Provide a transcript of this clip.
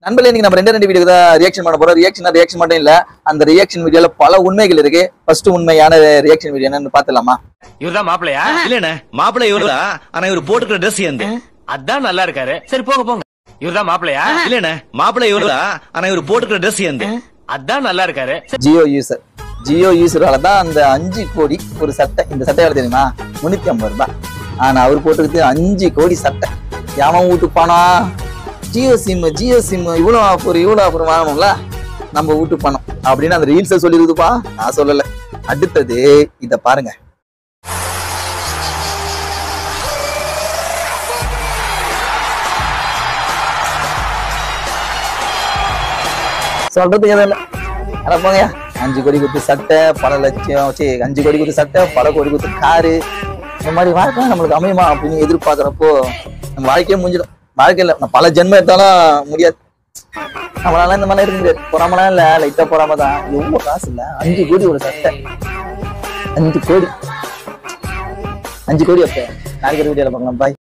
நண்பர்களே இன்னைக்கு நம்ம ரெண்டு ரெண்டு வீடியோ தான் ரியாக்ஷன் பண்ண போறோம் ரியாக்ஷன் ரியாக்ஷன் மட்டும் இல்ல அந்த ரியாக்ஷன் வீடியோல பல உண்மைகள் இருக்கு ஃபர்ஸ்ட் உண்மையான ரியாக்ஷன் வீடியோ என்னன்னு பாத்துலாமா இவர்தான் மாப்பிளையா இல்லண்ணே மாப்பிள்ளை இவருதான் ஆனா இவர் போட்டுக்கிற ட்ரெஸ் எந்த அதான் நல்லா இருக்காரு சரி போங்க போங்க இவர்தான் மாப்பிளையா இல்லண்ணே மாப்பிள்ளை இவருதான் ஆனா இவர் போட்டுக்கிற ட்ரெஸ் எந்த அதான் நல்லா இருக்காரு ஜியோ யூசர் ஜியோ யூசரால தான் அந்த அஞ்சு கோடி ஒரு சட்டை இந்த சட்டை எவ்வளவு தெரியுமா முன்னூத்தி ஐம்பது ரூபாய் ஆனா அவர் போட்டுக்கிட்டு அஞ்சு கோடி சட்டை எவன் வீட்டு பணம் ஜியோ சிம் ஜியோ சிம் இவ்வளவு ஆஃபர் இவ்வளவு ஆஃபர் வாங்கணும்ல நம்ம வீட்டு பணம் அப்படின்னு அந்த ரீல்ஸை சொல்லிருக்குதுப்பா நான் சொல்லல அடுத்தது இத பாருங்க சொல்றதுக்கு எதுவும் இல்லை அட போங்கய்யா அஞ்சு கோடி கொடுத்து சட்டை பல லட்சம் சரி அஞ்சு கோடி கொடுத்து சட்டை பல கோடி கொடுத்து காரு இந்த மாதிரி வாழ்க்கை நம்மளுக்கு அமையுமா அப்படின்னு எதிர்பார்க்கறப்போ நம்ம வாழ்க்கையே முடிஞ்சிடும் வாழ்க்கையில நான் பல ஜென்மம் எடுத்தாலும் முடியாது நம்மளால இந்த மாதிரி இருக்க முடியாது பொறாமலாம் இல்ல லைட்டா பொறாம தான் எவ்வளவு காசு இல்ல அஞ்சு கோடி ஒரு சட்டை அஞ்சு கோடி அஞ்சு கோடி அப்ப நாளைக்கு வீடியோல பார்க்கலாம் பாய்